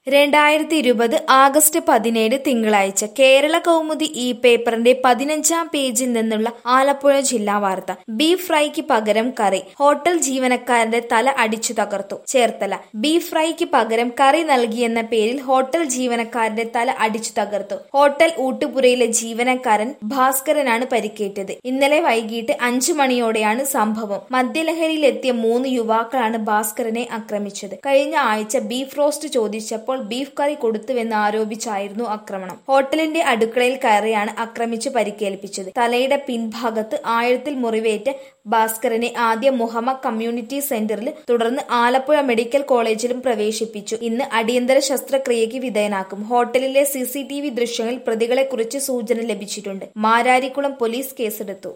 രണ്ടായിരത്തി ഇരുപത് ആഗസ്റ്റ് പതിനേഴ് തിങ്കളാഴ്ച കേരള കൗമുദി ഈ പേപ്പറിന്റെ പതിനഞ്ചാം പേജിൽ നിന്നുള്ള ആലപ്പുഴ ജില്ലാ വാർത്ത ബീഫ് ഫ്രൈക്ക് പകരം കറി ഹോട്ടൽ ജീവനക്കാരന്റെ തല അടിച്ചു തകർത്തു ചേർത്തല ബീഫ് ഫ്രൈക്ക് പകരം കറി നൽകിയെന്ന പേരിൽ ഹോട്ടൽ ജീവനക്കാരന്റെ തല അടിച്ചു തകർത്തു ഹോട്ടൽ ഊട്ടുപുരയിലെ ജീവനക്കാരൻ ഭാസ്കരനാണ് പരിക്കേറ്റത് ഇന്നലെ വൈകിട്ട് അഞ്ചു മണിയോടെയാണ് സംഭവം മദ്യലഹരിയിലെത്തിയ മൂന്ന് യുവാക്കളാണ് ഭാസ്കരനെ ആക്രമിച്ചത് കഴിഞ്ഞ ആഴ്ച ബീഫ് റോസ്റ്റ് ചോദിച്ചപ്പോൾ ബീഫ് കറി കൊടുത്തുവെന്ന് ആരോപിച്ചായിരുന്നു ആക്രമണം ഹോട്ടലിന്റെ അടുക്കളയിൽ കയറിയാണ് ആക്രമിച്ച് പരിക്കേൽപ്പിച്ചത് തലയുടെ പിൻഭാഗത്ത് ആഴത്തിൽ മുറിവേറ്റ ഭാസ്കരനെ ആദ്യം മുഹമ്മദ് കമ്മ്യൂണിറ്റി സെന്ററിൽ തുടർന്ന് ആലപ്പുഴ മെഡിക്കൽ കോളേജിലും പ്രവേശിപ്പിച്ചു ഇന്ന് അടിയന്തര ശസ്ത്രക്രിയയ്ക്ക് വിധേയനാക്കും ഹോട്ടലിലെ സി ദൃശ്യങ്ങളിൽ പ്രതികളെക്കുറിച്ച് സൂചന ലഭിച്ചിട്ടുണ്ട് മാരാരിക്കുളം പോലീസ് കേസെടുത്തു